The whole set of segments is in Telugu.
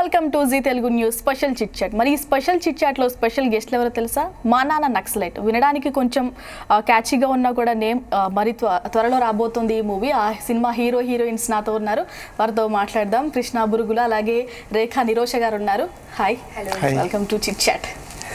Welcome to Zee Telugu news special chit chat మరి ఈ స్పెషల్ చిట్ చాట్ లో స్పెషల్ గెస్ట్లు ఎవరో తెలుసా మా నాన్న నక్సలైట్ వినడానికి కొంచెం క్యాచీగా ఉన్నా కూడా నేమ్ ఆ, మరి త్వ- త్వరలో రాబోతుంది ఈ మూవీ ఆ సినిమా హీరో హీరోయిన్స్ నాతో ఉన్నారు వారితో మాట్లాడదాం కృష్ణ బురుగుల అలాగే రేఖా నిరోష గారు ఉన్నారు hi Hi. Welcome to chit chat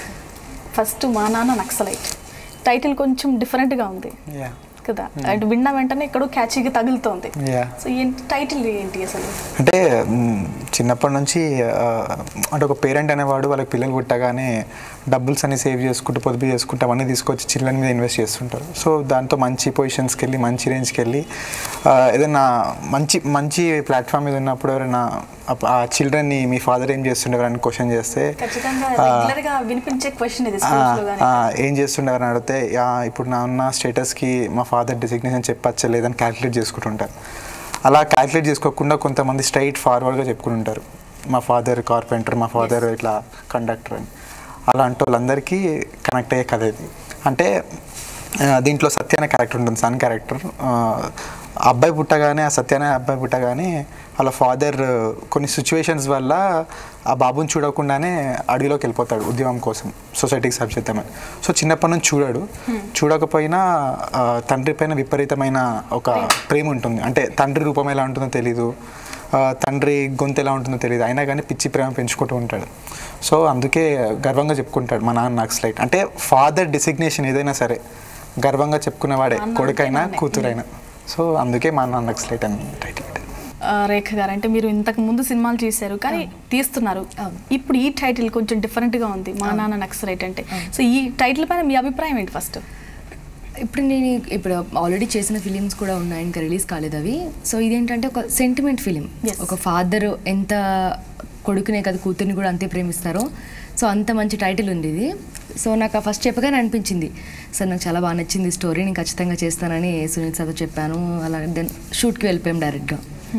first మా నాన్న నక్సలైట్ టైటిల్ కొంచెం డిఫరెంట్గా ఉంది యా కదా అండ్ విన్న వెంటనే ఎక్కడో క్యాచీగా తగులుతోంది యా సో ఏంటి టైటిల్ ఏంటి అసలు అంటే మ్, చిన్నప్పటి నుంచి ఆ, అంటే ఒక పేరెంట్ అనేవాడు వాళ్ళకి పిల్లలు పుట్టగానే డబ్బుల్స్ అన్ని సేవ్ చేసుకుంటూ పొదుపు చేసుకుంటూ అవన్నీ తీసుకొచ్చి చిల్డ్రన్ మీద ఇన్వెస్ట్ చేస్తుంటారు సో దాంతో మంచి పొజిషన్స్కి వెళ్ళి మంచి రేంజ్కి వెళ్ళి ఆ, ఏదైనా మంచి మంచి ప్లాట్ఫామ్ మీద ఉన్నప్పుడు ఎవరైనా ఆ- ఆ చిల్డ్రన్ని మీ ఫాదర్ ఏం చేస్తుండేవారు అని క్వశ్చన్ చేస్తే ఖచ్చితంగా ఆ, రెగ్యులర్ గా వినిపించే క్వశ్చన్ ఇది ఆ, స్కూల్స్ లో గానీ ఆ, ఏం చేస్తుండేవారు అని అడిగితే "యా, ఇప్పుడు నా ఉన్న స్టేటస్కి మా ఫాదర్ డిసిగ్నేషన్ చెప్పచ్చా లేదని క్యాలిక్యులేట్ చేసుకుంటుంటారు అలా క్యాలిక్యులేట్ చేసుకోకుండా కొంతమంది స్ట్రైట్ ఫార్వర్డ్గా చెప్పుకుంటుంటారు మా ఫాదర్ కార్పెంటర్ మా ఫాదర్ ఇట్లా కండక్టర్ అని అలాంటి వాళ్ళందరికీ కనెక్ట్ అయ్యే కథ ఇది అంటే ఆ, దీంట్లో సత్య అనే క్యారెక్టర్ ఉంటుంది సన్ క్యారెక్టర్ అబ్బాయి పుట్టగానే ఆ సత్య అనే అబ్బాయి పుట్టగానే వాళ్ళ ఫాదర్ కొన్ని సిచ్యువేషన్స్ వల్ల ఆ బాబుని చూడకుండానే అడవిలోకి వెళ్ళిపోతాడు ఉద్యోగం కోసం సొసైటీకి సర్వ్ చేద్దామని సో చిన్నప్పటి నుంచి చూడాడు చూడకపోయినా ఆ, తండ్రి పైన విపరీతమైన ఒక ప్రేమ ఉంటుంది అంటే తండ్రి రూపం ఎలా ఉంటుందో తెలీదు ఆ, తండ్రి గొంతు ఎలా ఉంటుందో తెలియదు అయినా కానీ పిచ్చి ప్రేమ పెంచుకుంటూ ఉంటాడు సో అందుకే గర్వంగా చెప్పుకుంటాడు మా నాన్న నక్సలైట్ అంటే ఫాదర్ డిసిగ్నేషన్ ఏదైనా సరే గర్వంగా చెప్పుకునేవాడే నాన్న కొడుకైనా అంటే నాన్నే. కూతురైనా సో అందుకే మా నాన్న నక్సలైట్ అని టైటిల్ ఆ, రేఖ గారు అంటే మీరు ఇంతకు ముందు సినిమాలు చేశారు కానీ తీస్తున్నారు ఇప్పుడు ఈ టైటిల్ కొంచెం డిఫరెంట్ గా ఉంది మా నాన్న నక్సలైట్ అంటే సో ఈ టైటిల్ పైన మీ అభిప్రాయం ఏంటి ఫస్ట్ ఇప్పుడు నేను ఇప్పుడు ఆల్రెడీ చేసిన ఫిలిమ్స్ కూడా ఉన్నాయి ఇంకా రిలీజ్ కాలేదు అవి సో ఇదేంటంటే ఒక సెంటిమెంట్ ఫిలిం Yes. ఒక ఫాదర్ ఎంత కొడుకునే కదా కూతుర్ని కూడా అంతే ప్రేమిస్తారో సో అంత మంచి టైటిల్ ఉంది ఇది సో నాకు ఆ ఫస్ట్ చెప్పగానే అనిపించింది సార్ నాకు చాలా బాగా నచ్చింది ఈ స్టోరీ నేను ఖచ్చితంగా చేస్తానని సునీల్ సార్తో చెప్పాను అలా దెన్ షూట్కి వెళ్ళిపోయాం డైరెక్ట్గా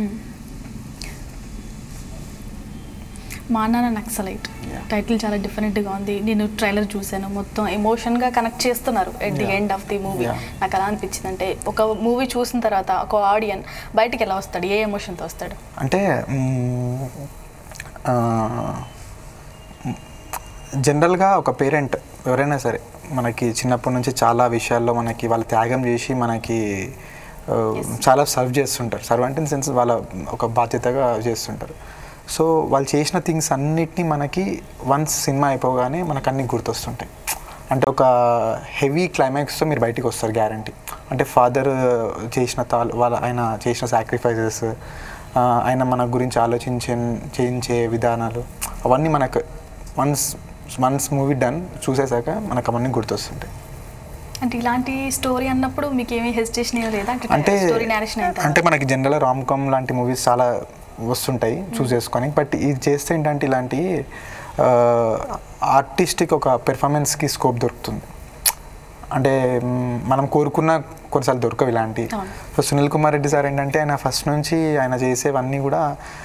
మా నాన్న నక్సలైట్ Yeah. టైటిల్ చాలా డిఫరెంట్ గా ఉంది నేను ట్రైలర్ చూశాను మొత్తం ఎమోషన్ గా కనెక్ట్ చేస్తున్నారు at the Yeah. End of the movie Yeah. నాకు ఎలా అనిపించింది అంటే ఒక మూవీ చూసిన తర్వాత ఒక ఆడియన్ బయటికి ఎలా వస్తాడు ఏ ఎమోషన్ తో వస్తాడు అంటే మ్మ్, ఆ, జనరల్గా ఒక పేరెంట్ ఎవరైనా సరే మనకి చిన్నప్పటి నుంచి చాలా విషయాల్లో మనకి వాళ్ళు త్యాగం చేసి మనకి ఆ, చాలా సర్వ్ చేస్తుంటారు సర్వ్ అంటే సెన్స్ వాళ్ళ ఒక బాధ్యతగా చేస్తుంటారు సో వాళ్ళు చేసిన థింగ్స్ అన్నిటినీ మనకి వన్స్ సినిమా అయిపోగానే మనకు అన్ని గుర్తొస్తుంటాయి అంటే ఒక హెవీ క్లైమాక్స్తో మీరు బయటికి వస్తారు గ్యారంటీ అంటే ఫాదర్ చేసిన తాల్ వాళ్ళ ఆయన చేసిన సాక్రిఫైసెస్ ఆయన మన గురించి ఆలోచించే చేయించే విధానాలు అవన్నీ మనకు వన్స్ వన్స్ మూవీ డన్ చూసేసాక మనకు అవన్నీ గుర్తొస్తుంటాయి అంటే ఇలాంటి స్టోరీ అన్నప్పుడు మీకు ఏమీ హెసిటేషన్ ఏమీ లేదా అంటే స్టోరీ నేరేషన్ అయితే అంటే మనకి జనరల్ రామ్ కామ్ లాంటి మూవీస్ చాలా వస్తుంటాయి చూస్ చేసుకొని బట్ ఇది చేస్తే ఏంటంటే ఇలాంటి ఆర్టిస్టిక్ ఒక పెర్ఫార్మెన్స్కి స్కోప్ దొరుకుతుంది అంటే మ్, మనం కోరుకున్న కొన్నిసార్లు దొరకవు ఇలాంటి అవును. సో సునీల్ కుమార్ రెడ్డి సార్ ఏంటంటే ఆయన ఫస్ట్ నుంచి ఆయన చేసేవన్నీ కూడా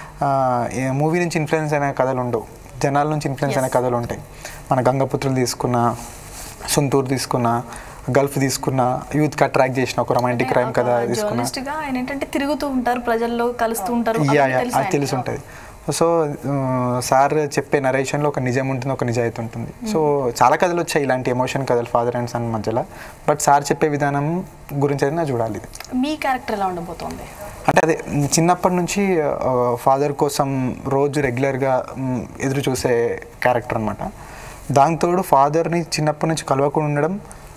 మూవీ నుంచి ఇన్ఫ్లుయెన్స్ అయిన కథలు ఉండవు జనాల నుంచి ఇన్ఫ్లుయెన్స్ అయిన Yes. కథలు ఉంటాయి మన గంగపుత్రులు తీసుకున్న సొంతూరు తీసుకున్న గల్ఫ్ తీసుకున్న యూత్ కి అట్రాక్ట్ చేసిన ఒక రొమాంటిక్ క్రైమ్ కథ తీసుకున్న జర్నలిస్ట్ గా ఆయన ఏంటంటే తిరుగుతూ ఉంటారు ప్రజల్లో కలుస్తూ ఉంటారు యా అవన్నీ యా తెలుసు అది తెలిసి ఆయనకి. ఉంటుంది సో సార్ చెప్పే నరేషన్లో ఒక నిజం ఉంటుంది ఒక నిజాయితీ ఉంటుంది సో చాలా కథలు వచ్చాయి ఇలాంటి ఎమోషన్ కథలు ఫాదర్ అండ్ సన్ మధ్యలో బట్ సార్ చెప్పే విధానం గురించి అయితే నాకు చూడాలి ఇది మీ క్యారెక్టర్ ఎలా ఉండబోతోంది అంటే అదే చిన్నప్పటి నుంచి ఫాదర్ కోసం రోజు రెగ్యులర్గా ఎదురు చూసే క్యారెక్టర్ అనమాట దాంతోడు ఫాదర్ని చిన్నప్పటి నుంచి కలవకుండా ఉండడం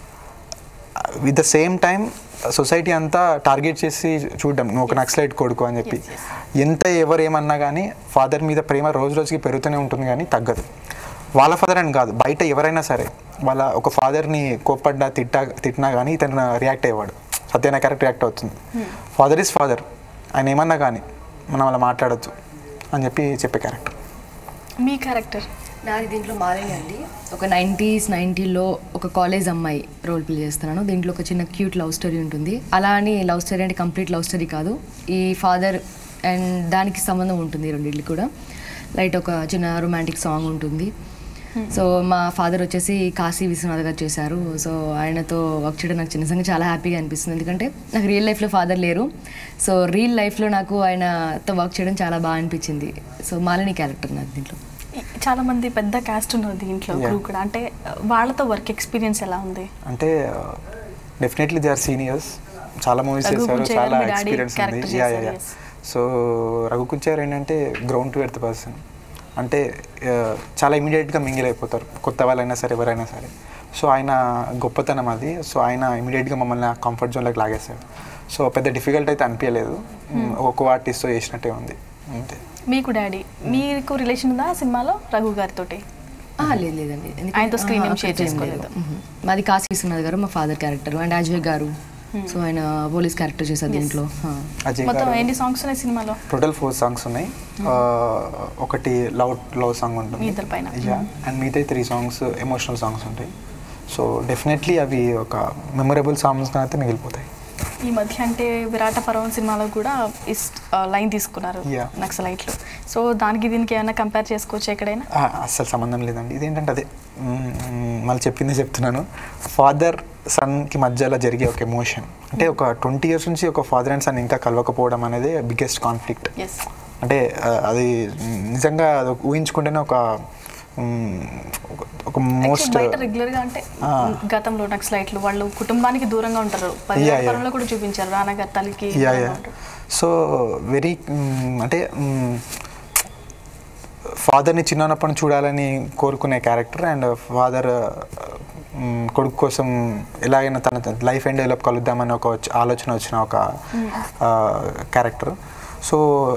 with the same time society అంతా టార్గెట్ చేసి చూడడం నువ్వు ఒక నక్సలైట్ కొడుకు అని చెప్పి Yes, ఎంత ఎవరు ఏమన్నా కానీ ఫాదర్ మీద ప్రేమ రోజు రోజుకి పెరుగుతూనే ఉంటుంది కానీ తగ్గదు వాళ్ళ ఫాదర్ అని కాదు బయట ఎవరైనా సరే వాళ్ళ ఒక ఫాదర్ని కోప్పడ్డా తిట్టా తిట్టినా కానీ ఇతను రియాక్ట్ అయ్యేవాడు సత్యన క్యారెక్టర్ రియాక్ట్ అవుతుంది ఫాదర్ ఈజ్ ఫాదర్ ఆయన ఏమన్నా కానీ మనం అలా మాట్లాడొచ్చు అని చెప్పి చెప్పే క్యారెక్టర్ మీ క్యారెక్టర్ నాది దీంట్లో మాలిని అండి ఒక నైంటీస్ నైంటీలో ఒక కాలేజ్ అమ్మాయి రోల్ ప్లే చేస్తున్నాను దీంట్లో ఒక చిన్న క్యూట్ లవ్ స్టోరీ ఉంటుంది అలా అని లవ్ స్టోరీ అంటే కంప్లీట్ లవ్ స్టోరీ కాదు ఈ ఫాదర్ అండ్ దానికి సంబంధం ఉంటుంది ఈ రెండింటికి కూడా లైట్ ఒక చిన్న రొమాంటిక్ సాంగ్ ఉంటుంది సో మా ఫాదర్ వచ్చేసి కాశీ విశ్వనాథ్ గారు చేశారు సో ఆయనతో వర్క్ చేయడం నాకు నిజంగా చాలా హ్యాపీగా అనిపిస్తుంది ఎందుకంటే నాకు రియల్ లైఫ్లో ఫాదర్ లేరు సో రియల్ లైఫ్లో నాకు ఆయనతో వర్క్ చేయడం చాలా బాగా అనిపించింది సో మాలిని క్యారెక్టర్ నాకు దీంట్లో చాలా మంది పెద్ద క్యాస్ట్ ఉన్నారు దీంట్లో Yeah. క్రూ కూడా అంటే వాళ్ళతో వర్క్ ఎక్స్పీరియన్స్ ఎలా ఉంది అంటే డెఫినెట్లీ దే ఆర్ సీనియర్స్ చాలా మూవీస్ రఘు చేశారు కుంచే గారు చాలా మీ daddy ఎక్స్పీరియన్స్ ఉంది character యా చేశారు, యా yes. సో రఘు కుంచారు ఏంటంటే గ్రౌండ్ టు ఎర్త్ పర్సన్ అంటే ఆ, చాలా ఇమీడియట్గా మింగిల్ అయిపోతారు కొత్త వాళ్ళైనా సరే ఎవరైనా సరే సో ఆయన గొప్పతనం అది సో ఆయన ఇమీడియట్గా మమ్మల్ని ఆ కంఫర్ట్ జోన్లోకి లాగేశాడు సో పెద్ద డిఫికల్ట్ అయితే అనిపించలేదు ఒక్కో ఆర్టిస్ట్తో చేసినట్టే ఉంది అంతే మీకు డాడీ మీకు రిలేషన్ ఉందా ఆ సినిమాలో రఘు గారితో ఆ, లేదు లేదండి ఎందుకంటే- ఆయనతో screen ఏం ఆ, share అక్కడ ఏం చేసుకోలేదు. లేదు. మ్మ్. మాది కాశీ విశ్వనాథ్ గారు మా ఫాదర్ క్యారెక్టర్ అండ్ అజయ్ గారు సో ఆయన పోలీస్ క్యారెక్టర్ చేశారు Yes. దీంట్లో ఆ. అజయ్ మొత్తం గారు ఎన్ని సాంగ్స్ ఉన్నాయి సినిమాలో టోటల్ ఫోర్ సాంగ్స్ ఉన్నాయి ఆ, ఒకటి లవ్ లవ్ సాంగ్ ఉంటుంది మీ ఇద్దరి పైన. యా అండ్ మిగతా త్రీ సాంగ్స్ ఎమోషనల్ సాంగ్స్ ఉంటాయి సో డెఫినెట్లీ అవి ఒక మెమొరబుల్ సాంగ్స్ అయితే మిగిలిపోతాయి ఈ మధ్య అంటే విరాట పర్వం సినిమాలో కూడా ఇస్ లైన్ తీసుకున్నారు Yeah. నక్సలైట్లు సో దానికి దీనికి ఏమైనా కంపేర్ చేసుకోవచ్చు ఎక్కడైనా ఆ, అస్సలు సంబంధం లేదండి ఇదేంటంటే అదే మ్మ్, మ్మ్, మళ్ళీ చెప్పిందే చెప్తున్నాను ఫాదర్ సన్కి మధ్యలో జరిగే ఒక ఎమోషన్ అంటే ఒక ట్వంటీ ఇయర్స్ నుంచి ఒక ఫాదర్ అండ్ సన్ ఇంకా కలవకపోవడం అనేది బిగ్గెస్ట్ కాన్ఫ్లిక్ట్ ఎస్ అంటే ఆ, అది మ్, నిజంగా అది ఒక ఊహించుకుంటేనే ఒక మ్, ఒక- ఒక మోస్ట్ బయట రెగ్యులర్ గా అంటే ఆ. గతంలో నక్సలైట్లు వాళ్ళు కుటుంబానికి దూరంగా ఉంటారు Yeah, yeah. పర్వంలో కూడా చూపించారు నాన్నగారు తల్లికి యా దూరంగా యా ఉంటారు. సో వెరీ అంటే ఫాదర్ని చిన్నప్పటి నుంచి చూడాలని కోరుకునే క్యారెక్టర్ అండ్ ఫాదర్ కొడుకు కోసం ఎలాగైనా తన లైఫ్ అండ్ డెవలప్ కలుద్దామని ఒక వచ్చ- ఆలోచన వచ్చిన ఒక క్యారెక్టర్ సో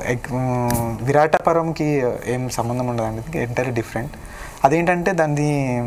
విరాట పరంకి ఏం సంబంధం ఉండదండి ఎంటైర్ డిఫరెంట్ అదేంటంటే దాన్ని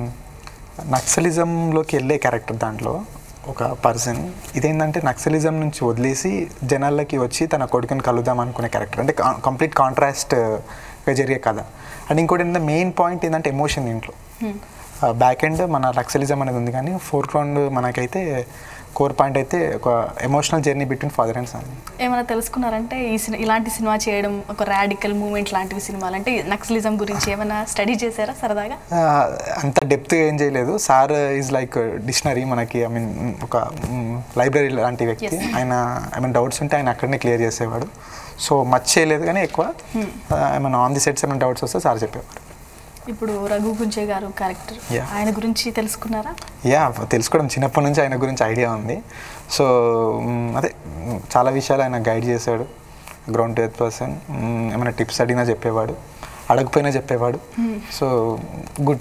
నక్సలిజంలోకి వెళ్ళే క్యారెక్టర్ దాంట్లో ఒక పర్సన్ ఇదేంటంటే నక్సలిజం నుంచి వదిలేసి జనాల్లోకి వచ్చి తన కొడుకుని కలుద్దాం అనుకునే క్యారెక్టర్ అంటే కంప్లీట్ కాంట్రాస్ట్గా జరిగే కథ అండ్ ఇంకోటి ఏంటంటే మెయిన్ పాయింట్ ఏంటంటే ఎమోషన్ దీంట్లో Hmm. బ్యాక్ ఎండ్ మన నక్సలిజం అనేది ఉంది కానీ ఫోర్ గ్రౌండ్ మనకైతే కోర్ పాయింట్ అయితే ఒక emotional journey between father and son ఏమైనా తెలుసుకున్నారంటే ఈ సినిమా ఇలాంటి సినిమా చేయడం ఒక రాడికల్ మూమెంట్ లాంటివి సినిమాలు అంటే నక్సలిజం గురించి ఏమైనా స్టడీ చేశారా సరదాగా అంత డెప్త్ ఏం చేయలేదు సార్ ఈజ్ లైక్ డిక్షనరీ మనకి ఐ మీన్ ఒక లైబ్రరీ లాంటి వ్యక్తి Yes. ఆయన ఐ మీన్ డౌట్స్ ఉంటే ఆయన అక్కడనే క్లియర్ చేసేవాడు సో మచ్ చేయలేదు కానీ ఎక్కువ ఏమైనా ఆన్ ది సెట్స్ ఏమైనా డౌట్స్ వస్తే సార్ చెప్పేవారు ఇప్పుడు రఘు గుంజే గారు క్యారెక్టర్ Yeah. ఆయన గురించి తెలుసుకున్నారా యా తెలుసుకోవడం చిన్నప్పటి నుంచి ఆయన గురించి ఐడియా ఉంది సో మ్, అదే మ్, చాలా విషయాలు ఆయన గైడ్ చేశాడు గ్రౌండ్ ఎత్ పర్సన్ ఏమైనా టిప్స్ అడిగినా చెప్పేవాడు అడగపోయినా చెప్పేవాడు సో గుడ్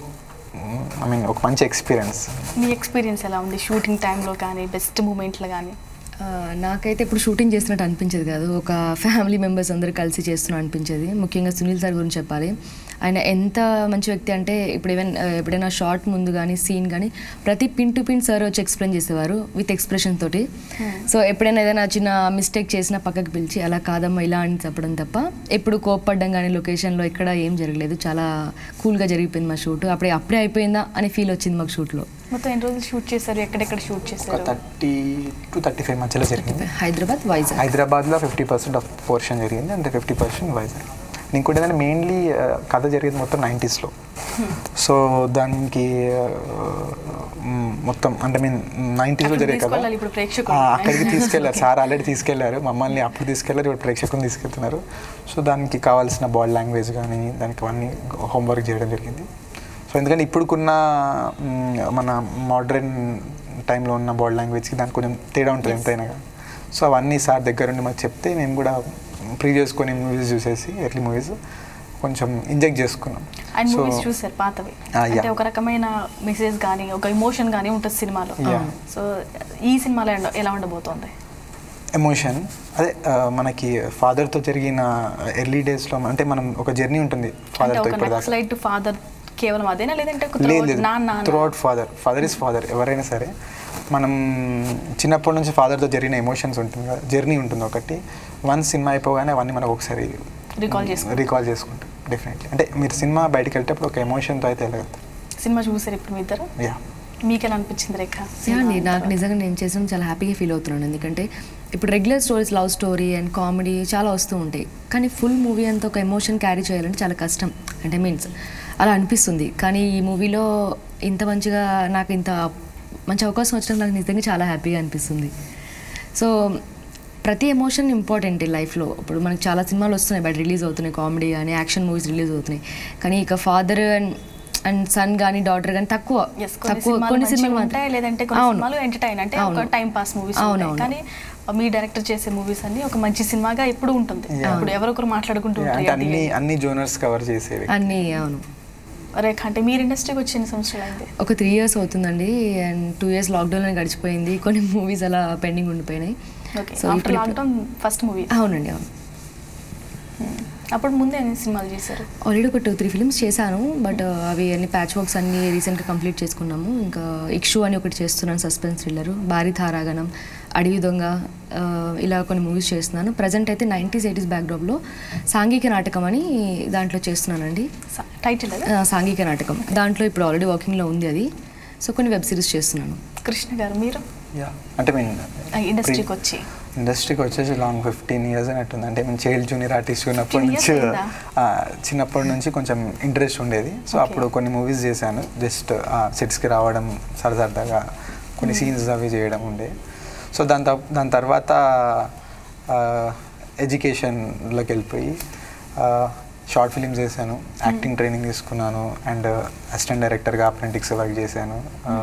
ఐ మీన్ ఒక మంచి ఎక్స్పీరియన్స్ మీ ఎక్స్పీరియన్స్ ఎలా ఉంది షూటింగ్ టైంలో కానీ బెస్ట్ మూమెంట్లో కానీ ఆ, నాకైతే ఇప్పుడు షూటింగ్ చేస్తున్నట్టు అనిపించేది కాదు ఒక ఫ్యామిలీ మెంబర్స్ అందరూ కలిసి చేస్తున్నట్టు అనిపించేది ముఖ్యంగా సునీల్ సార్ గురించి చెప్పాలి ఆయన ఎంత మంచి వ్యక్తి అంటే ఇప్పుడు ఈవెన్ ఎప్పుడైనా షార్ట్ ముందు కానీ సీన్ కానీ ప్రతి పిన్ టు పిన్ సార్ వచ్చి ఎక్స్ప్లెయిన్ చేసేవారు విత్ ఎక్స్ప్రెషన్ తోటి సో ఎప్పుడైనా ఏదైనా చిన్న మిస్టేక్ చేసినా పక్కకు పిలిచి అలా కాదమ్మా ఇలా అని చెప్పడం తప్ప ఎప్పుడు కోప్పడ్డం కానీ లొకేషన్లో ఎక్కడ ఏం జరగలేదు చాలా కూల్గా జరిగిపోయింది మా షూట్ అప్పుడే అప్పుడే అయిపోయిందా అని ఫీల్ వచ్చింది మాకు షూట్లో మొత్తం ఎన్ని రోజులు షూట్ చేశారు ఎక్కడెక్కడ షూట్ ఒక చేశారు థర్టీ టు థర్టీ ఫైవ్ మధ్యలో జరిగింది హైదరాబాద్ వైజాగ్ హైదరాబాద్లో ఫిఫ్టీ పర్సెంట్ ఆఫ్ పోర్షన్ జరిగింది అంటే ఫిఫ్టీ పర్సెంట్ వైజాగ్ ఇంకోటి ఏంటంటే మెయిన్లీ కథ జరిగేది మొత్తం నైంటీస్లో సో దానికి ఆ, మ్, మొత్తం అంటే మీన్ నైంటీస్లో అక్కడికి జరిగే కదా తీసుకెళ్ళాలి ఇప్పుడు ప్రేక్షకులు. ఆ, అక్కడికి తీసుకెళ్లారు సార్ ఆల్రెడీ తీసుకెళ్లారు మమ్మల్ని అప్పుడు తీసుకెళ్లారు ఇప్పుడు ప్రేక్షకులు తీసుకెళ్తున్నారు సో దానికి కావాల్సిన బాడీ లాంగ్వేజ్ కానీ దానికి అన్ని హోంవర్క్ చేయడం జరిగింది సో ఎందుకంటే ఇప్పుడుకున్న మ్, మన మోడర్న్ టైంలో ఉన్న బాడీ లాంగ్వేజ్కి దానికి కొంచెం తేడా ఉంటుంది ఎంతైనా కానీ సో అవన్నీ సార్ దగ్గర నుండి మాకు చెప్తే మేము కూడా ప్రీవియస్ కొన్ని మూవీస్ చూసేసి ఎర్లీ మూవీస్ కొంచెం ఇంజెక్ట్ చేసుకున్నాం ఆయన సో మూవీస్ చూసారు పాతవి Ah, yeah. అంటే ఒక రకమైన మెసేజ్ కానీ ఒక ఇమోషన్ కానీ ఉంటుంది సినిమాలో Yeah. సో ఈ సినిమాలో ఎలా- ఎలా ఉండబోతోంది ఎమోషన్ అదే ఆ, మనకి ఫాదర్తో జరిగిన ఎర్లీ డేస్లో అంటే మనం ఒక జర్నీ ఉంటుంది అంటే ఫాదర్తో ఒక ఇప్పుడు దాకా నక్సలైట్ ఫాదర్ కేవలం అదేనా లేదంటే ఒక లేదు throughout లేదు నాన్న throughout father father is father ఎవరైనా సరే మనం చిన్నప్పటి నుంచి ఫాదర్తో జరిగిన ఎమోషన్స్ ఉంటుంది కదా జర్నీ ఉంటుంది ఒకటి వన్ సినిమా అయిపోగానే అవన్నీ మనకు ఒకసారి రికాల్ చేసుకుంటాం రీకాల్ చేసుకుంటాం డెఫినెట్లీ అంటే మీరు సినిమా బయటకు వెళ్ళేటప్పుడు ఒక ఎమోషన్తో అయితే వెళ్ళగలుగుతారు సినిమా చూసారు ఇప్పుడు మీ ఇద్దరు యా మీకు ఎలా అనిపించింది రేఖ యా అండి నాకు నిజంగా నేను చేసిన చాలా హ్యాపీగా ఫీల్ అవుతున్నాను ఎందుకంటే ఇప్పుడు regular stories love story and comedy చాలా వస్తూ ఉంటాయి కానీ ఫుల్ మూవీ అంతా ఒక ఎమోషన్ క్యారీ చేయాలంటే చాలా కష్టం అంటే మీన్స్ అలా అనిపిస్తుంది కానీ ఈ మూవీలో ఇంత మంచిగా నాకు ఇంత మంచి అవకాశం వచ్చినందుకు నాకు నిజంగా చాలా హ్యాపీగా అనిపిస్తుంది సో ప్రతి ఎమోషన్ ఇంపార్టెంట్ ఈ లైఫ్లో ఇప్పుడు మనకి చాలా సినిమాలు వస్తున్నాయి బయట రిలీజ్ అవుతున్నాయి కామెడీ కానీ యాక్షన్ మూవీస్ రిలీజ్ అవుతున్నాయి కానీ ఇక ఫాదర్ అండ్ అండ్ సన్ కానీ డాటర్ కానీ తక్కువ Yes, కొన్ని తక్కువ సినిమాలు కొన్ని సినిమాలు మంచిగా మాత్రం ఉంటాయి లేదంటే కొన్ని అవును. సినిమాలు ఎంటర్టైన్ అంటే ఒక అవును. టైం పాస్ మూవీస్ అవును, ఉంటాయి అవును. కానీ మీ డైరెక్టర్ చేసే మూవీస్ అన్ని ఒక మంచి సినిమాగా ఎప్పుడు ఉంటుంది Yeah. ఇప్పుడు ఎవరొకరు మాట్లాడుకుంటూ Yeah, ఉంటారు అంటే at the అన్ని end. అన్ని జోనర్స్ కవర్ చేసేవి అన్నీ అవును రేఖ అంటే మీరు ఇండస్ట్రీకి వచ్చి ఎన్ని సంవత్సరాలు అయింది ఒక త్రీ ఇయర్స్ అవుతుందండి అండ్ టూ ఇయర్స్ లాక్డౌన్లో గడిచిపోయింది కొన్ని మూవీస్ అలా పెండింగ్ ఉండిపోయినాయి ఓకే So, ఆఫ్టర్ ఇప్పుడు- లాక్డౌన్ ఫస్ట్ మూవీ అవునండి అవును అప్పుడు ముందే ఎన్ని సినిమాలు చేశారు ఆల్రెడీ ఒక టూ త్రీ ఫిల్మ్స్ చేశాను బట్ అవి అన్ని ప్యాచ్ వర్క్స్ అన్ని రీసెంట్గా కంప్లీట్ చేసుకున్నాము ఇంకా ఇక్షు అని ఒకటి చేస్తున్నాను సస్పెన్స్ థ్రిల్లర్ భారీ తారాగణం అడవి దొంగ ఆ, ఇలా కొన్ని మూవీస్ చేస్తున్నాను ప్రజెంట్ అయితే నైంటీస్ ఎయిటీస్ బ్యాక్డ్రాప్లో సాంఘిక నాటకం అని దాంట్లో చేస్తున్నానండి టైటిల్ అది ఆ, సాంఘిక నాటకం దాంట్లో ఇప్పుడు ఆల్రెడీ వర్కింగ్లో ఉంది అది సో కొన్ని వెబ్ సిరీస్ చేస్తున్నాను కృష్ణ గారు మీరు యా అంటే మీన్ ఆ, ఇండస్ట్రీకి వచ్చి ఇండస్ట్రీకి వచ్చేసి లాంగ్ ఫిఫ్టీన్ ఇయర్స్ అయినట్టుంది అంటే మేము చైల్డ్ జూనియర్ ఆర్టిస్ట్ ఉన్నప్పటి 15 years నుంచి అయిందా? ఆ, చిన్నప్పటి నుంచి కొంచెం ఇంట్రెస్ట్ ఉండేది సో Okay. అప్పుడు కొన్ని మూవీస్ చేశాను జస్ట్ సెట్స్కి రావడం సరసరదాగా కొన్ని సీన్స్ అవి చేయడం ఉండే సో దాని త- దాని తర్వాత ఎడ్యుకేషన్లోకి వెళ్ళిపోయి షార్ట్ ఫిలిమ్స్ చేశాను యాక్టింగ్ ట్రైనింగ్ తీసుకున్నాను అండ్ అసిస్టెంట్ డైరెక్టర్గా అప్రెంటిక్స్ వర్క్ చేశాను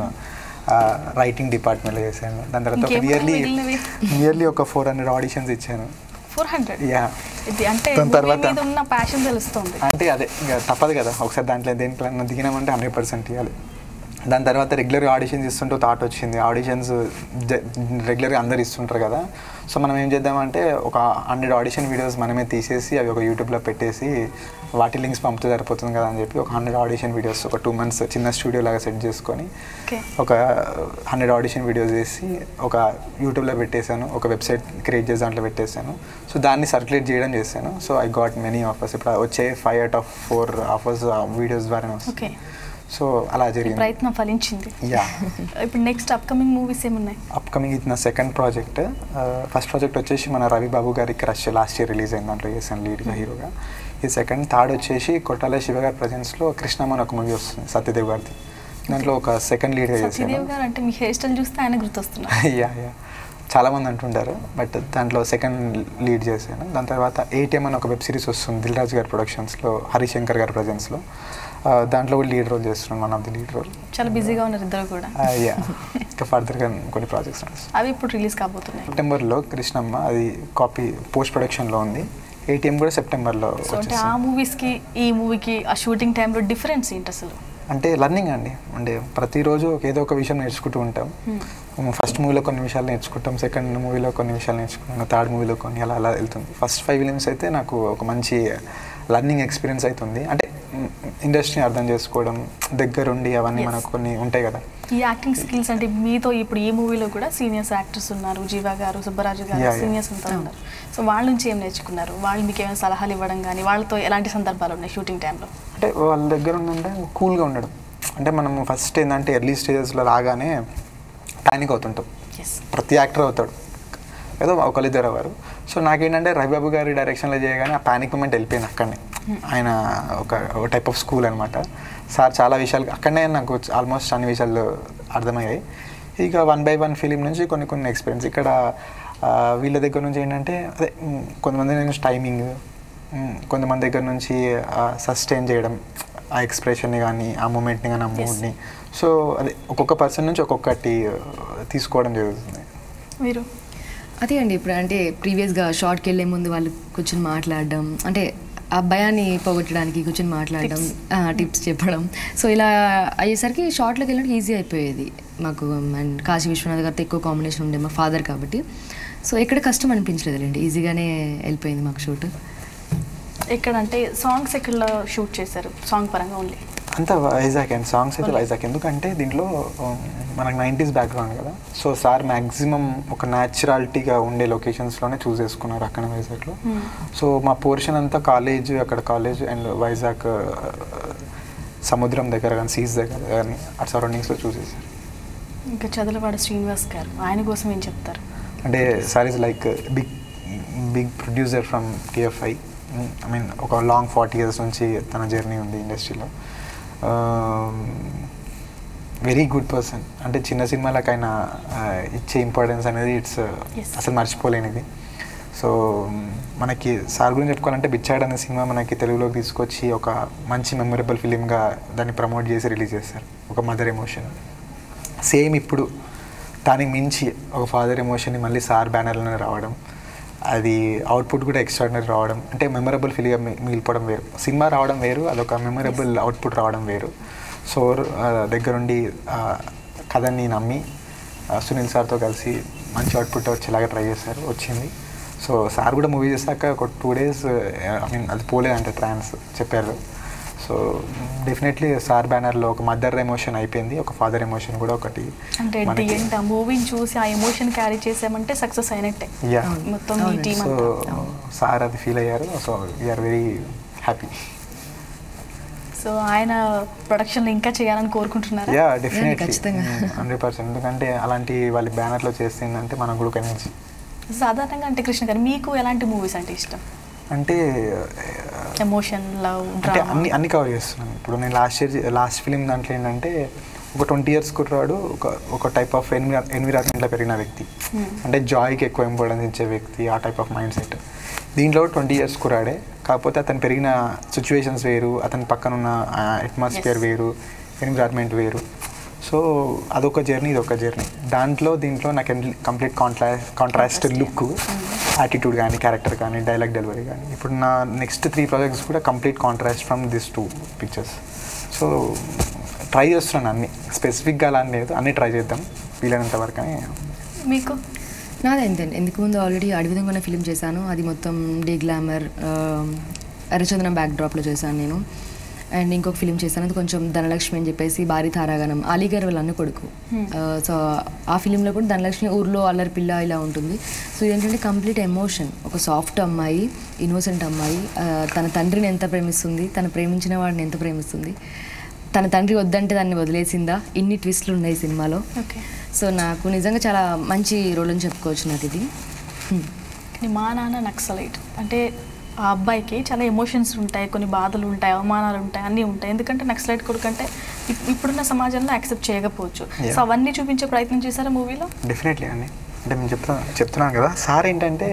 రైటింగ్ డిపార్ట్మెంట్లో చేశాను దాని తర్వాత ఒక ఇంకేమున్నాయి నియర్లీ మిగిలినవి? నియర్లీ ఒక ఫోర్ హండ్రెడ్ ఆడిషన్స్ ఇచ్చాను ఫోర్ హండ్రెడ్ యా ఇది అంటే దాని movie తర్వాత- మీద ఉన్న ప్యాషన్ తెలుస్తుంది అంటే అదే ఇంకా తప్పదు కదా ఒకసారి దాంట్లో దేనికైనా దిగినామంటే హండ్రెడ్ పర్సెంట్ ఇవ్వాలి దాని తర్వాత రెగ్యులర్గా ఆడిషన్స్ ఇస్తుంటూ థాట్ వచ్చింది ఆడిషన్స్ రెగ్యులర్గా అందరు ఇస్తుంటారు కదా సో మనం ఏం చేద్దామంటే ఒక హండ్రెడ్ ఆడిషన్ వీడియోస్ మనమే తీసేసి అవి ఒక యూట్యూబ్లో పెట్టేసి వాటి లింక్స్ పంపితే సరిపోతుంది కదా అని చెప్పి ఒక హండ్రెడ్ ఆడిషన్ వీడియోస్ ఒక టూ మంత్స్ చిన్న స్టూడియో లాగా సెట్ చేసుకొని ఓకే ఒక హండ్రెడ్ ఆడిషన్ వీడియోస్ చేసి ఒక యూట్యూబ్లో పెట్టేశాను ఒక వెబ్సైట్ క్రియేట్ చేసి దాంట్లో పెట్టేశాను సో దాన్ని సర్క్యులేట్ చేయడం చేశాను so I got many offers ఇప్పుడు వచ్చే five out of four offers videos ద్వారానే ఓకే వస్తాయి సో అలా ఈ జరిగింది ప్రయత్నం ఫలించింది యా ఇప్పుడు నెక్స్ట్ అప్కమింగ్ మూవీస్ ఏమున్నాయి అప్కమింగ్ ఇది నా సెకండ్ ప్రాజెక్ట్ ఫస్ట్ ప్రాజెక్ట్ వచ్చేసి మన రవి బాబు గారి క్రష్ లాస్ట్ ఇయర్ రిలీజ్ అయింది దాంట్లో చేశాను లీడ్గా హీరోగా ఈ సెకండ్ థర్డ్ వచ్చేసి కొట్టాల శివ గారి ప్రజెన్స్లో కృష్ణమ్మ అని ఒక మూవీ వస్తుంది సత్యదేవ్ గారిది దాంట్లో ఒక సెకండ్ లీడ్గా చేశాను సత్యదేవ్ గారు అంటే మీ హెయిర్ స్టైల్ చూస్తే ఆయన గుర్తొస్తున్నారు యా యా చాలా మంది అంటుంటారు బట్ దాంట్లో సెకండ్ లీడ్ చేశాను దాని తర్వాత ఏటీఎం అని ఒక వెబ్ సిరీస్ వస్తుంది దిల్ రాజు గారి ప్రొడక్షన్స్లో హరిశంకర్ గారి ప్రజెన్స్లో దాంట్లో కూడా లీడ్ రోల్ చేస్తున్నాను one of the lead role చాలా బిజీగా ఉన్నారు ఇద్దరు కూడా యా ఇంకా ఫర్దర్గా కొన్ని ప్రాజెక్ట్స్ అవి ఇప్పుడు రిలీజ్ కాబోతున్నాయి సెప్టెంబర్లో కృష్ణమ్మ అది కాపీ పోస్ట్ ప్రొడక్షన్లో ఉంది ఏటీఎం కూడా సెప్టెంబర్లో సో అంటే ఆ వచ్చేస్తుంది మూవీస్ కి ఈ మూవీకి ఆ షూటింగ్ టైంలో డిఫరెన్స్ ఏంటి అసలు అంటే లర్నింగ్ అండి అంటే ప్రతిరోజు ఒక ఏదో ఒక విషయం నేర్చుకుంటూ ఉంటాం ఫస్ట్ మూవీలో కొన్ని విషయాలు నేర్చుకుంటాం సెకండ్ మూవీలో కొన్ని విషయాలు నేర్చుకుంటాం థర్డ్ మూవీలో కొన్ని అలా అలా వెళ్తుంది ఫస్ట్ ఫైవ్ ఫిలిమ్స్ అయితే నాకు ఒక మంచి లర్నింగ్ ఎక్స్పీరియన్స్ అవుతుంది అంటే ఇండస్ట్రీని అర్థం చేసుకోవడం దగ్గరుండి అవన్నీ Yes. మనకు కొన్ని ఉంటాయి కదా ఈ యాక్టింగ్ స్కిల్స్ అంటే మీతో ఇప్పుడు ఈ మూవీలో కూడా సీనియర్స్ యాక్టర్స్ ఉన్నారు జీవా గారు సుబ్బరాజు గారు Yeah, yeah. సీనియర్స్ అంతా ఉన్నారు సో వాళ్ళ నుంచి ఏం నేర్చుకున్నారు వాళ్ళు మీకు ఏమైనా సలహాలు ఇవ్వడం కానీ వాళ్ళతో ఎలాంటి సందర్భాలు ఉన్నాయి షూటింగ్ టైంలో అంటే వాళ్ళ దగ్గర ఉందంటే కూల్గా ఉండడం అంటే మనం ఫస్ట్ ఏంటంటే ఎర్లీ స్టేజెస్లో రాగానే ప్యానిక్ అవుతుంటాం ఎస్ ప్రతి యాక్టర్ అవుతాడు ఏదో ఒకళ్ళిద్దరు అవ్వరు సో నాకేంటంటే రవిబాబు గారి డైరెక్షన్లో చేయగానే ఆ ప్యానిక్ మూమెంట్ వెళ్ళిపోయింది అక్కడనే ఆయన ఒక ఒక టైప్ ఆఫ్ స్కూల్ అనమాట సార్ చాలా విషయాలు అక్కడనే నాకు ఆల్మోస్ట్ అన్ని విషయాలు అర్థమయ్యాయి ఇక వన్ బై వన్ ఫిలిం నుంచి కొన్ని కొన్ని ఎక్స్పీరియన్స్ ఇక్కడ ఆ, వీళ్ళ దగ్గర నుంచి ఏంటంటే అదే మ్, కొంతమంది నుంచి టైమింగ్ కొంతమంది దగ్గర నుంచి సస్టైన్ చేయడం ఆ ఎక్స్ప్రెషన్ని కానీ ఆ మూమెంట్ని కానీ ఆ Yes. మూడ్ని సో అదే ఒక్కొక్క పర్సన్ నుంచి ఒక్కొక్కటి ఆ, తీసుకోవడం జరుగుతుంది మీరు అదే అండి ఇప్పుడు అంటే ప్రీవియస్గా షార్ట్కి వెళ్ళే ముందు వాళ్ళు కూర్చొని మాట్లాడడం అంటే ఆ భయాన్ని పోగొట్టడానికి కూర్చొని మాట్లాడడం టిప్స్ చెప్పడం సో ఇలా అయ్యేసరికి షార్ట్లోకి వెళ్ళడానికి ఈజీ అయిపోయేది మాకు అండ్ కాశీ విశ్వనాథ్ గారితో ఎక్కువ కాంబినేషన్ ఉండే మా ఫాదర్ కాబట్టి సో ఎక్కడ కష్టం అనిపించలేదులేండి ఈజీగానే వెళ్ళిపోయింది మాకు షూట్ ఎక్కడ అంటే సాంగ్స్ ఎక్కడ షూట్ చేశారు సాంగ్ పరంగా ఓన్లీ అంతా వైజాగ్ అండ్ సాంగ్స్ అయితే వైజాగ్ ఎందుకంటే దీంట్లో ఉమ్, మనకు నైంటీస్ బ్యాక్గ్రౌండ్ కదా సో సార్ మ్యాక్సిమం ఒక న్యాచురాలిటీగా ఉండే లొకేషన్స్లోనే చూస్ చేసుకున్నారు అక్కడ వైజాగ్లో సో మా పోర్షన్ అంతా కాలేజ్ అక్కడ కాలేజ్ అండ్ వైజాగ్ ఆ, సముద్రం దగ్గర కానీ సీస్ దగ్గర కానీ ఆ సరౌండింగ్స్లో చూసేసారు ఇంకా చదలవాడ శ్రీనివాస్ గారు ఆయన కోసం ఏం చెప్తారు అంటే sir is like big big producer from TFI I mean ఒక లాంగ్ ఫార్టీ ఇయర్స్ నుంచి తన జర్నీ ఉంది ఇండస్ట్రీలో వెరీ గుడ్ పర్సన్ అంటే చిన్న సినిమాలకు ఆయన ఆ, ఇచ్చే ఇంపార్టెన్స్ అనేది ఇట్స్ Yes. అసలు మర్చిపోలేనిది సో మనకి సార్ గురించి చెప్పుకోవాలంటే బిచ్చాడ్ అనే సినిమా మనకి తెలుగులోకి తీసుకొచ్చి ఒక మంచి మెమొరబుల్ ఫిలింగా దాన్ని ప్రమోట్ చేసి రిలీజ్ చేస్తారు ఒక మదర్ ఎమోషన్ సేమ్ ఇప్పుడు దానికి మించి ఒక ఫాదర్ ఎమోషన్ని మళ్ళీ సార్ బ్యానర్లోనే రావడం అది అవుట్పుట్ కూడా ఎక్స్ట్రాడినరీ రావడం అంటే మెమరబుల్ ఫిల్గా మిగిలిపోవడం వేరు సినిమా రావడం వేరు అదొక మెమరబుల్ అవుట్పుట్ రావడం వేరు సో ఆ, దగ్గరుండి ఆ, కథని నమ్మి ఆ, సునీల్ సార్తో కలిసి మంచి అవుట్పుట్ వచ్చేలాగా ట్రై చేశారు వచ్చింది సో సార్ కూడా మూవీ చేశాక ఒక టూ డేస్ ఐ మీన్ అది పోలేదంటే ట్రాన్స్ చెప్పారు సో డెఫినెట్లీ సార్ బ్యానర్లో ఒక మదర్ ఎమోషన్ అయిపోయింది ఒక ఫాదర్ ఎమోషన్ కూడా ఒకటి అంటే ది మనకి- ఎండ్ ఆ మూవీని చూసి ఆ ఎమోషన్ క్యారీ చేసామంటే సక్సెస్ అయినట్టే Yeah. మొత్తం ఈ అవునండి. టీం సో అంతా సార్ అది ఫీల్ అయ్యారు so we're very happy so ఆయన ప్రొడక్షన్ ఇంకా చేయాలని కోరుకుంటున్నారా యా డెఫినెట్లీ ఖచ్చితంగా. హండ్రెడ్ పర్సెంట్ ఎందుకంటే అలాంటి వాళ్ళ బ్యానర్లో చేస్తుందంటే మనకు కూడా ఒక ఎనర్జీ సాధారణంగా అంటే కృష్ణ గారు మీకు ఎలాంటి మూవీస్ అంటే ఇష్టం అంటే ఎమోషన్ లవ్ అంటే డ్రామా అన్ని అన్ని కవర్ చేస్తున్నాను ఇప్పుడు నేను లాస్ట్ ఇయర్ లాస్ట్ ఫిలిం దాంట్లో ఏంటంటే ఒక ట్వంటీ ఇయర్స్ కుర్రాడు ఒక ఒక టైప్ ఆఫ్ ఎన్విరా ఎన్విరాన్మెంట్లో పెరిగిన వ్యక్తి Hmm. అంటే జాయ్కి ఎక్కువ ఇంపార్టెన్స్ ఇచ్చే వ్యక్తి ఆ టైప్ ఆఫ్ మైండ్ సెట్ దీంట్లో ట్వంటీ ఇయర్స్ కురాడే కాకపోతే అతను పెరిగిన సిచ్యువేషన్స్ వేరు అతని పక్కన ఉన్న అట్మాస్ఫియర్ Yes. వేరు ఎన్విరాన్మెంట్ వేరు సో అదొక జర్నీ ఇదొక జర్నీ దాంట్లో దీంట్లో నాకు complete contra contrast Contrast, look attitude కానీ క్యారెక్టర్ కానీ డైలాగ్ డెలివరీ కానీ ఇప్పుడు నా నెక్స్ట్ త్రీ ప్రాజెక్ట్స్ కూడా complete contrast from this two pictures so try చేస్తున్నాను అన్ని స్పెసిఫిక్గా అలా అని లేదు అన్ని ట్రై చేద్దాం వీలైనంత వరకు అని మీకు నాదే అంతే ఎందుకు ముందు ఆల్రెడీ అడవిధంగా ఫిలిం చేశాను అది మొత్తం డే గ్లామర్ ఎర్రచందనం బ్యాక్ డ్రాప్లో చేశాను నేను అండ్ ఇంకొక ఫిలిం చేశాను అది కొంచెం ధనలక్ష్మి అని చెప్పేసి భారీ తారాగణం అలీగారు వాళ్ళ అన్న కొడుకు Hmm. సో ఆ ఫిలింలో కూడా ధనలక్ష్మి ఊర్లో అల్లరి పిల్ల ఇలా ఉంటుంది సో ఇదేంటంటే కంప్లీట్ ఎమోషన్ ఒక సాఫ్ట్ అమ్మాయి ఇన్నోసెంట్ అమ్మాయి ఆ, తన తండ్రిని ఎంత ప్రేమిస్తుంది తను ప్రేమించిన వాడిని ఎంత ప్రేమిస్తుంది తన తండ్రి వద్దంటే దాన్ని వదిలేసిందా ఇన్ని ట్విస్ట్లు ఉన్నాయి ఈ సినిమాలో ఓకే సో నాకు నిజంగా చాలా మంచి రోల్ అని చెప్పుకోవచ్చు నాకు ఇది హ్మ్. కానీ మా నాన్న నక్సలైట్ అంటే ఆ అబ్బాయికి చాలా ఎమోషన్స్ ఉంటాయి కొన్ని బాధలు ఉంటాయి అవమానాలు ఉంటాయి అన్నీ ఉంటాయి ఎందుకంటే నక్సలైట్ కొడుకు అంటే ఇప్- ఇప్పుడున్న సమాజంలో యాక్సెప్ట్ చేయకపోవచ్చు Yeah. సో అవన్నీ చూపించే ప్రయత్నం చేశారా మూవీలో డెఫినెట్లీ అండి అంటే నేను చెప్తా చెప్తున్నాను కదా సార్ ఏంటంటే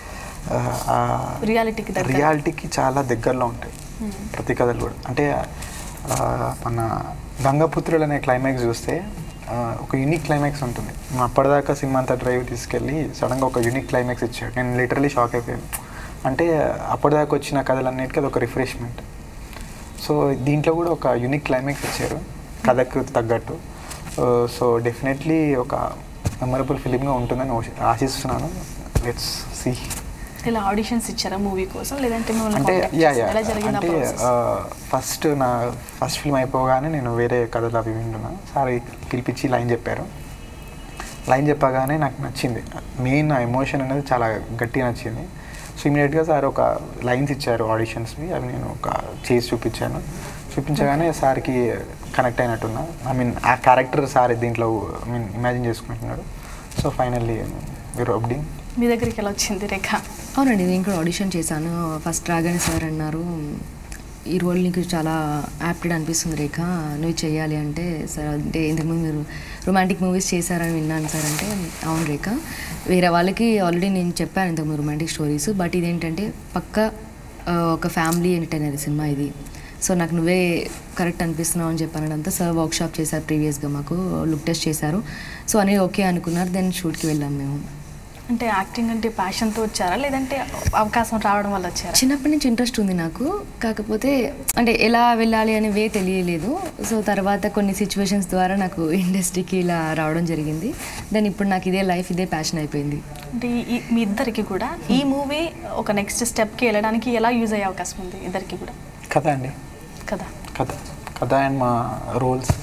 రియాలిటీకి దగ్గర రియాలిటీకి చాలా దగ్గరలో ఉంటాయి Hmm. ప్రతి కథలు కూడా అంటే ఆ, మన గంగపుత్రులు అనే క్లైమాక్స్ చూస్తే ఆ, ఒక యూనిక్ క్లైమాక్స్ ఉంటుంది మనం అప్పటిదాకా సినిమా అంతా డ్రైవ్ తీసుకెళ్ళి సడన్గా ఒక యూనిక్ క్లైమాక్స్ ఇచ్చాడు నేను లిటరలీ షాక్ అయిపోయాను అంటే అప్పటిదాకా వచ్చిన కథలన్నిటికీ అది ఒక రిఫ్రెష్మెంట్ సో దీంట్లో కూడా ఒక యూనిక్ క్లైమాక్స్ ఇచ్చారు కథకు తగ్గట్టు సో డెఫినెట్లీ ఒక మెమరబుల్ ఫిలింగా ఉంటుందని ఆశ- ఆశిస్తున్నాను లెట్స్ సీ ఇలా ఆడిషన్స్ ఇచ్చారా మూవీ కోసం లేదంటే మిమ్మల్ని అంటే contact యా చేశారా? యా ఎలా జరిగింది ఆ అంటే process? ఫస్ట్ నా ఫస్ట్ ఫిల్మ్ అయిపోగానే నేను వేరే కథలు అవి వింటున్నా సార్ పిలిపించి లైన్ చెప్పారు లైన్ చెప్పగానే నాకు నచ్చింది మెయిన్ ఆ ఎమోషన్ అనేది చాలా గట్టిగా నచ్చింది సో ఇమీడియట్గా సార్ ఒక లైన్స్ ఇచ్చారు ఆడిషన్స్వి అవి నేను ఒక చేసి చూపించాను చూపించగానే సార్కి కనెక్ట్ అయినట్టున్నా ఐ మీన్ ఆ క్యారెక్టర్ సార్ దీంట్లో ఐ మీన్ ఇమాజిన్ చేసుకుంటున్నాడు సో ఫైనల్లీ మీరు అబ్డింగ్ మీ దగ్గరికి ఎలా వచ్చింది రేఖ అవునండి నేను కూడా ఆడిషన్ చేశాను ఫస్ట్ రాగానే సార్ అన్నారు ఈ రోల్ నీకు చాలా యాప్టెడ్ అనిపిస్తుంది రేఖ నువ్వు చేయాలి అంటే సార్ అంటే ఇంతకుముందు మీరు రొమాంటిక్ మూవీస్ చేశారని విన్నాను సార్ అంటే అవును రేఖ వేరే వాళ్ళకి ఆల్రెడీ నేను చెప్పాను ఇంతకుముందు రొమాంటిక్ స్టోరీస్ బట్ ఇదేంటంటే పక్క ఆ, ఒక ఫ్యామిలీ ఎంటర్టైనర్ సినిమా ఇది సో నాకు నువ్వే కరెక్ట్ అనిపిస్తున్నావు అని చెప్పానంతా సార్ వర్క్షాప్ చేశారు ప్రీవియస్గా మాకు లుక్ టెస్ట్ చేశారు సో అని ఓకే అనుకున్నారు దెన్ షూట్కి వెళ్ళాం మేము అంటే యాక్టింగ్ అంటే ప్యాషన్తో వచ్చారా లేదంటే అవకాశం రావడం వల్ల వచ్చారా చిన్నప్పటి నుంచి ఇంట్రెస్ట్ ఉంది నాకు కాకపోతే అంటే ఎలా వెళ్ళాలి అనే వే తెలియలేదు సో తర్వాత కొన్ని సిచ్యువేషన్స్ ద్వారా నాకు ఇండస్ట్రీకి ఇలా రావడం జరిగింది దెన్ ఇప్పుడు నాకు ఇదే లైఫ్ ఇదే ప్యాషన్ అయిపోయింది అంటే ఈ- ఈ- మీ ఇద్దరికి కూడా ఈ మూవీ ఒక నెక్స్ట్ స్టెప్కి వెళ్ళడానికి ఎలా యూజ్ అయ్యే అవకాశం ఉంది ఇద్దరికి కూడా కథ అండి కదా కథ కథ అండ్ మా రోల్స్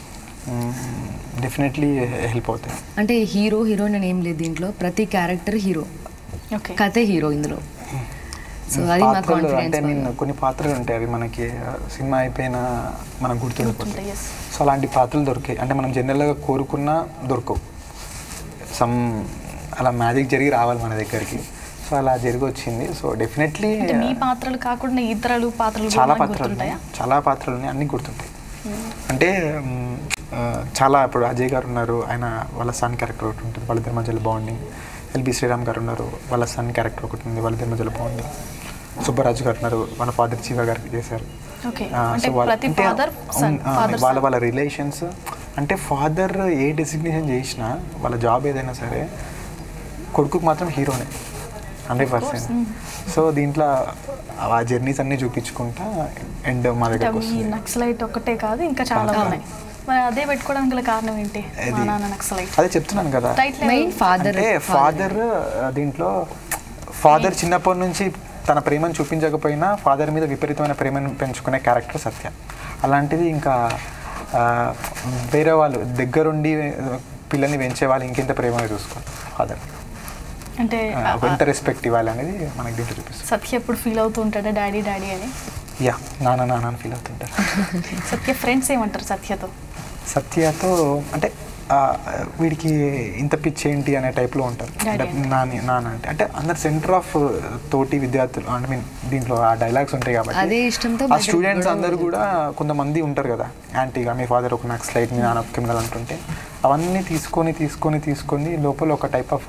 డెఫినెట్లీ హెల్ప్ అవుతాయి అంటే హీరో హీరోయిన్ అని ఏం లేదు దీంట్లో ప్రతి క్యారెక్టర్ హీరో ఓకే కథే హీరో ఇందులో సో అది మా పాత్రలు అంటే కాన్ఫిడెన్స్ నేను కొన్ని పాత్రలు ఉంటాయి అవి మనకి ఆ, సినిమా అయిపోయిన మనకు గుర్తుండిపోతాయి గుర్తుంటాయి, yes. సో అలాంటి పాత్రలు దొరికాయి అంటే మనం జనరల్గా కోరుకున్నా దొరకవు సమ్ అలా మ్యాజిక్ జరిగి రావాలి మన దగ్గరికి సో అలా జరిగి వచ్చింది సో డెఫినెట్లీ అంటే మీ పాత్రలు కాకుండా ఇతరులు పాత్రలు కూడా చాలా మనకు పాత్రలు ఉన్నాయి గుర్తుంటాయా చాలా పాత్రలు ఉన్నాయి అన్నీ గుర్తుంటాయి అంటే మ్, ఆ, చాలా ఇప్పుడు అజయ్ గారు ఉన్నారు ఆయన వాళ్ళ సన్ క్యారెక్టర్ ఒకటి ఉంటుంది వాళ్ళిద్దరి మధ్యలో బాండింగ్ ఎల్బి శ్రీరామ్ గారు ఉన్నారు వాళ్ళ సన్ క్యారెక్టర్ ఒకటి ఉంది వాళ్ళిద్దరి మధ్యలో బాండింగ్ సుబ్బరాజు గారు ఉన్నారు వాళ్ళ ఫాదర్ జీవ గారికి చేశారు ఓకే ఆ, అంటే సో వాళ్ళ- ప్రతి అంటే ఫాదర్ అవును, ఆ, వాళ్ళ వాళ్ళ రిలేషన్స్ అంటే ఫాదర్ ఏ డెసిగ్నేషన్ చేసినా వాళ్ళ జాబ్ ఏదైనా సరే కొడుకుకి మాత్రం హీరోనే హండ్రెడ్ పర్సెంట్ సో దీంట్లో ఆ జర్నీస్ అన్నీ చూపించుకుంటా అండ్ మా అంటే దగ్గరకు మీ వస్తుంది నక్సలైట్ ఒక్కటే కాదు ఇంకా చాలా చాలా. ఉన్నాయి మరి అదే పెట్టుకోవడానికి గల కారణం ఏంటి మా అది- నాన్న నక్సలైట్ అదే చెప్తున్నాను కదా టైటిల్ మెయిన్ ఫాదర్ అంటే ఫాదర్ దీంట్లో ఫాదర్ చిన్నప్పటి నుంచి తన ప్రేమను చూపించకపోయినా ఫాదర్ మీద విపరీతమైన ప్రేమను పెంచుకునే క్యారెక్టర్ సత్య అలాంటిది ఇంకా ఆ, వేరే వాళ్ళు దగ్గరుండి పిల్లల్ని పెంచే వాళ్ళు ఇంకెంత ప్రేమగా చూసుకోవాలి ఫాదర్ అంటే ఎంత రెస్పెక్ట్ ఇవ్వాలి అనేది మనకి దీంట్లో చూపిస్తుంది సత్య ఎప్పుడు ఫీల్ అవుతూ ఉంటాడా డాడీ డాడీ అని యా నాన్న నాన్న అని ఫీల్ అవుతుంటారు సత్య ఫ్రెండ్స్ ఏమంటారు సత్యతో సత్యతో అంటే ఆ, వీడికి ఇంత పిచ్ ఏంటి అనే టైప్లో ఉంటారు అంటే Daddy నాని నాన్న అంటే అంటే అందరు సెంటర్ ఆఫ్ తోటి విద్యార్థులు ఐ మీన్ దీంట్లో ఆ డైలాగ్స్ ఉంటాయి కాబట్టి అదే ఇష్టంతో ఆ బయటకు స్టూడెంట్స్ గొడవ అందరూ కూడా కొంతమంది ఉంటారు కదా యాంటీగా మీ ఫాదర్ ఒక నాకు స్లైట్ మీ నాన్న ఒక క్రిమినల్ అంటుంటే అవన్నీ తీసుకొని తీసుకొని తీసుకొని లోపల ఒక type of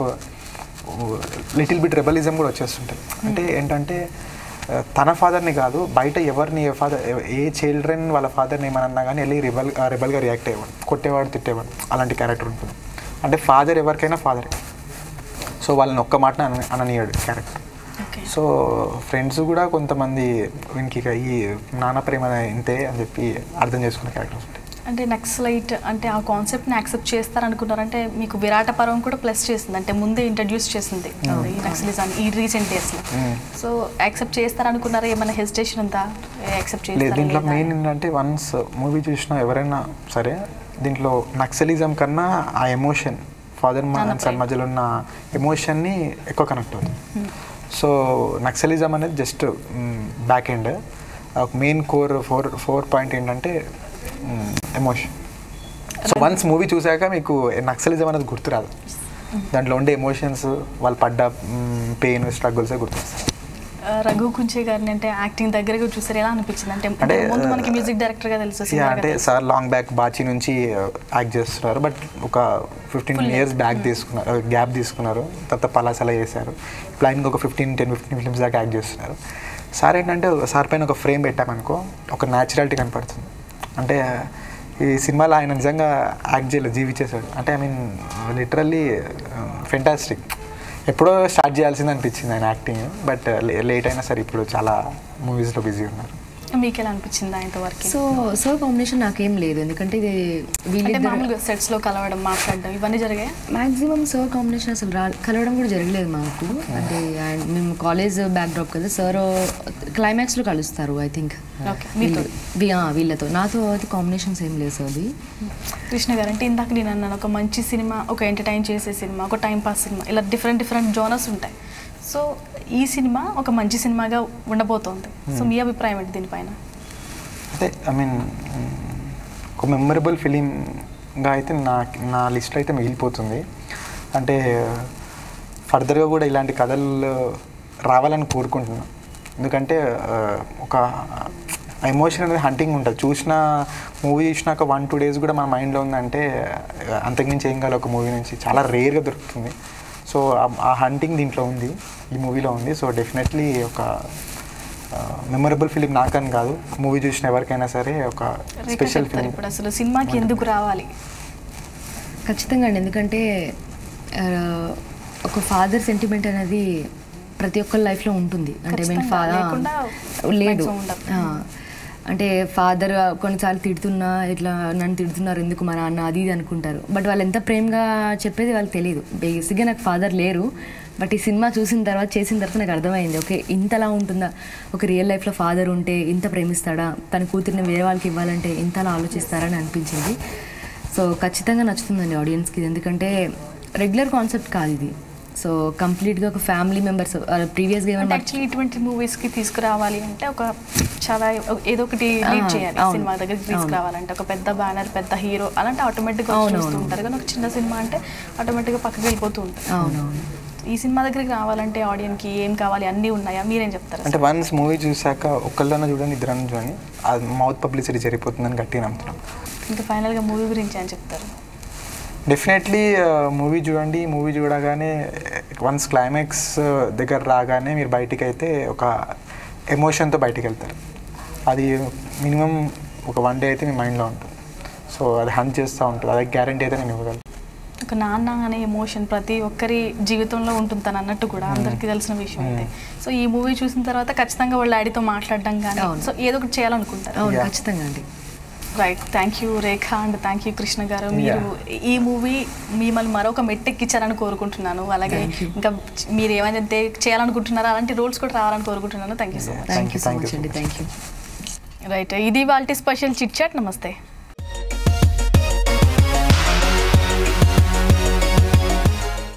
little bit rebelism కూడా వచ్చేస్తుంటుంది అంటే ఏంటంటే ఆ, తన ఫాదర్ని కాదు బయట ఎవరిని ఏ ఫాదర్ ఏ చిల్డ్రన్ వాళ్ళ ఫాదర్ని ఏమన్నా కానీ వెళ్ళి రిబల్ రెబల్గా రియాక్ట్ అయ్యేవాడు కొట్టేవాడు తిట్టేవాడు అలాంటి క్యారెక్టర్ ఉంటుంది అంటే ఫాదర్ ఎవరికైనా ఫాదరే సో వాళ్ళని ఒక్క మాట అన అననీయాడు క్యారెక్టర్ ఓకే సో ఫ్రెండ్స్ కూడా కొంతమంది వీనికి ఇక ఈ నాన్న ప్రేమ ఇంతే అని చెప్పి అర్థం చేసుకునే క్యారెక్టర్స్ ఉంటాయి అంటే నక్సలైట్ అంటే ఆ కాన్సెప్ట్ని యాక్సెప్ట్ చేస్తారనుకున్నారంటే మీకు విరాట పర్వం కూడా ప్లస్ చేసింది అంటే ముందే ఇంట్రడ్యూస్ చేసింది ఈ నక్సలిజం ఈ రీసెంట్ డేస్లో Mm. సో యాక్సెప్ట్ చేస్తారనుకున్నారా ఏమైనా హెసిటేషన్ ఉందా యాక్సెప్ట్ లేదు చేస్తారా దీంట్లో లేదా? మెయిన్ ఏంటంటే వన్స్ మూవీ చూసిన ఎవరైనా సరే దీంట్లో నక్సలిజం కన్నా ఆ ఎమోషన్ ఫాదర్ మా నాన్న సన్ ప్రేమ. మధ్యలో ఉన్న ఎమోషన్ని ఎక్కువ కనెక్ట్ అవుతుంది సో నక్సలిజం అనేది just back end main core for for point ఏంటంటే ఎమోషన్ సో వన్స్ మూవీ చూసాక మీకు నక్సలిజం అనేది గుర్తురాదు దాంట్లో ఉండే ఎమోషన్స్ వాళ్ళు పడ్డ పెయిన్ స్ట్రగుల్సే గుర్తొస్తాయి ఆ, రఘు కుంచే గారిని అంటే యాక్టింగ్ దగ్గరగా చూసారు ఎలా అనిపించింది అంటే అంటే, ముందు మనకి ఆ, మ్యూజిక్ డైరెక్టర్ గా తెలుసు యా singer గా అంటే తెలుసు. సార్ లాంగ్ బ్యాక్ బాచి నుంచి యాక్ట్ చేస్తున్నారు బట్ ఒక ఫిఫ్టీన్ Full ఇయర్స్ బ్యాక్ తీసుకున్నారు గ్యాప్ తీసుకున్నారు తర్వాత పలాసలా చేశారు ఇప్పుడు ఆయన ఒక ఫిఫ్టీన్ టెన్ ఫిఫ్టీన్ ఫిల్మ్స్ దాకా యాక్ట్ చేస్తున్నారు సార్ ఏంటంటే సార్ పైన ఒక ఫ్రేమ్ పెట్టామనుకో ఒక న్యాచురాలిటీ కనపడుతుంది అంటే ఈ సినిమాలో ఆయన నిజంగా యాక్ట్ చేయలేదు జీవించేశాడు అంటే ఐ మీన్ లిటరల్లీ ఫెంటాస్టిక్ ఎప్పుడో స్టార్ట్ చేయాల్సింది అనిపించింది ఆయన యాక్టింగ్ బట్ లేట్ అయినా సరే ఇప్పుడు చాలా మూవీస్లో బిజీ ఉన్నారు మీకు ఎలా అనిపించింది ఆయనతో వర్క్ సో సో కాంబినేషన్ నాకేం లేదు ఎందుకంటే ఇది అంటే వీళ్ళిద్దరు మామూలుగా సెట్స్ లో కలవడం మాట్లాడడం ఇవన్నీ జరిగాయి మాక్సిమం సార్ కాంబినేషన్ అసలు రా కలవడం కూడా జరగలేదు మాకు అంటే ఆయన మేము కాలేజ్ బ్యాక్డ్రాప్ కదా సార్ క్లైమాక్స్లో కలుస్తారు ఐ థింక్ ఓకే మీతో వీళ్ళతో నాతో అయితే కాంబినేషన్స్ ఏం లేదు సార్ అది కృష్ణ గారు అంటే ఇందాక నేను అన్నాను ఒక మంచి సినిమా ఒక ఎంటర్టైన్ చేసే సినిమా ఒక టైం పాస్ సినిమా ఇలా డిఫరెంట్ డిఫరెంట్ జోనర్స్ ఉంటాయి సో ఈ సినిమా ఒక మంచి సినిమాగా ఉండబోతోంది సో మీ అభిప్రాయం ఏంటి దీనిపైన అంటే ఐ మీన్ ఒక మెమరబుల్ ఫిలింగా అయితే నా నా లిస్ట్లో అయితే మిగిలిపోతుంది అంటే ఫర్దర్గా కూడా ఇలాంటి కథలు రావాలని కోరుకుంటున్నాను ఎందుకంటే ఆ, ఒక ఎమోషన్ అనేది హంటింగ్ ఉంటుంది చూసిన మూవీ చూసినాక వన్ టూ డేస్ కూడా మన మైండ్లో ఉందంటే ఆ, అంతకుమించి ఏం కాదు ఒక మూవీ నుంచి చాలా రేర్గా దొరుకుతుంది సో ఆ- ఆ హంటింగ్ దీంట్లో ఉంది ఈ మూవీలో ఉంది సో డెఫినెట్లీ ఒక మెమరబుల్ ఫిలిం నాకని కాదు మూవీ చూసిన ఎవరికైనా సరే ఒక రేఖ స్పెషల్ చెప్తారు ఫిలిం ఇప్పుడు అసలు సినిమాకి ఎందుకు రావాలి ఖచ్చితంగా అండి ఎందుకంటే ఆ, ఒక ఫాదర్ సెంటిమెంట్ అనేది ప్రతి ఒక్కరి లైఫ్లో ఉంటుంది అంటే మీన్ ఖచ్చితంగా. లేకుండా లేదు maximum ఉండదు. ఆ, అంటే ఫాదర్ కొన్నిసార్లు తిడుతున్నా ఇట్లా నన్ను తిడుతున్నారు ఎందుకు మా నాన్న అది ఇది అనుకుంటారు బట్ వాళ్ళు ఎంత ప్రేమగా చెప్పేది వాళ్ళకి తెలియదు బేసిక్గా నాకు ఫాదర్ లేరు బట్ ఈ సినిమా చూసిన తర్వాత చేసిన తర్వాత నాకు అర్థమైంది ఓకే ఇంతలా ఉంటుందా ఒక రియల్ లైఫ్లో ఫాదర్ ఉంటే ఇంత ప్రేమిస్తాడా తన కూతురిని వేరే వాళ్ళకి ఇవ్వాలంటే ఇంతలా ఆలోచిస్తారని అనిపించింది సో ఖచ్చితంగా నచ్చుతుందండి ఆడియన్స్కి ఇది ఎందుకంటే రెగ్యులర్ కాన్సెప్ట్ కాదు ఇది సో కంప్లీట్గా ఒక ఫ్యామిలీ మెంబర్స్ ప్రీవియస్గా అంటే ఏమైనా యాక్చువల్లీ ఇటువంటి మూవీస్ కి తీసుకురావాలి అంటే ఒక చాలా ఏదో ఒకటి లీడ్ ఆ, చేయాలి అవును. సినిమా దగ్గరికి తీసుకురావాలంటే ఒక పెద్ద బ్యానర్ పెద్ద హీరో అలాంటి ఆటోమేటిక్ గా అవును, చూస్తూ అవును. ఉంటారు కానీ ఒక చిన్న సినిమా అంటే ఆటోమేటిక్ గా పక్కకి వెళ్ళిపోతూ ఉంటుంది అవునవును ఈ సినిమా దగ్గరికి రావాలంటే ఆడియన్స్ కి ఏం కావాలి అన్నీ ఉన్నాయా మీరేం చెప్తారు అంటే వన్స్ మూవీ చూసాక ఒక్కళ్ళన్నా చూడండి ఇద్దరన్నా చూడండి అది మౌత్ పబ్లిసిటీ జరిగిపోతుందని గట్టిగా నమ్ముతున్నాం ఇంకా ఫైనల్ గా మూవీ గురించి ఏం చెప్తారు డెఫినెట్లీ మూవీ చూడండి మూవీ చూడగానే వన్స్ క్లైమాక్స్ దగ్గర రాగానే మీరు బయటికి అయితే ఒక ఎమోషన్తో బయటికి వెళ్తారు అది మినిమం ఒక వన్ డే అయితే మీ మైండ్లో ఉంటుంది సో అది హంట్ చేస్తూ ఉంటుంది అది గ్యారంటీ అయితే నేను ఇవ్వగలను ఒక నాన్న అనే ఎమోషన్ ప్రతి ఒక్కరి జీవితంలో ఉంటుంది తను అన్నట్టు కూడా అందరికీ తెలిసిన విషయం అయితే సో ఈ మూవీ చూసిన తర్వాత ఖచ్చితంగా వాళ్ళ డాడీతో మాట్లాడడం కానీ అవును. సో ఏదో ఒకటి చేయాలనుకుంటారు అవును Yeah. ఖచ్చితంగా అండి right thank you Rekha and thank you Krishna garu మీరు ఈ మూవీ మిమ్మల్ని మరొక మెట్టెక్కిచ్చారని కోరుకుంటున్నాను అలాగే Thank you. ఇంకా మీరు ఏమైతే చేయాలనుకుంటున్నారో అలాంటి రోల్స్ కూడా రావాలని కోరుకుంటున్నాను thank you so much thank you so thank you much so అండి much. థ్యాంక్ యూ రైట్ ఇది వాళ్ళ స్పెషల్ చిట్ చాట్ నమస్తే